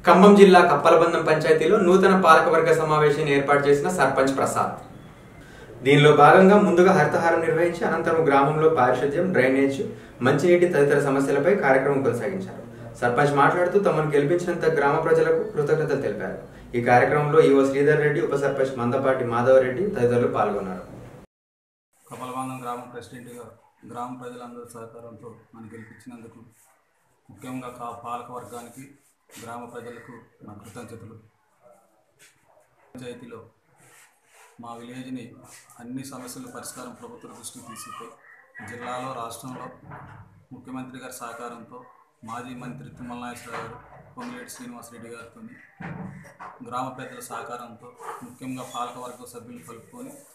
ఖమ్మం జిల్లా కప్పలబందం పంచాయతీలో నూతన పాలకవర్గ సమావేశాన్ని ఏర్పాటు చేసిన సర్పంచ్ ప్రసాద్ దీనిలో భాగంగా ముందుగా హరితహారం నిర్వహించి అనంతరం గ్రామంలో పారిశుద్ధ్యం డ్రైనేజ్ మంచినీటి తదితర సమస్యలపై కార్యక్రమం కొనసాగించారు సర్పంచ్ మాట్లాడుతూ తమను గెలిపించినంత గ్రామ ప్రజలకు కృతజ్ఞతలు తెలిపారు ఈ కార్యక్రమంలో ఈవో శ్రీధర్ రెడ్డి ఉప సర్పంచ్ మందపాటి మాధవరెడ్డి తదితరులు పాల్గొన్నారు కపలబంధం గ్రామ ప్రెసిడెంట్గా గ్రామ ప్రజలందరి సహకారంతో నన్ను గెలిపించినందుకు ముఖ్యంగా కా పాలక వర్గానికి గ్రామ ప్రజలకు నా కృతజ్ఞతలు పంచాయతీలో మా విలేజ్ని అన్ని సమస్యల పరిష్కారం ప్రభుత్వ దృష్టికి తీసుకుపోయి జిల్లాలో రాష్ట్రంలో ముఖ్యమంత్రి గారి సహకారంతో మాజీ మంత్రి తుమ్మల నాగేశ్వర గారు పొంగిరెడ్డి శ్రీనివాసరెడ్డి గారితో గ్రామ పెద్దల సహకారంతో ముఖ్యంగా పాలకవర్గ సభ్యులు కలుపుకొని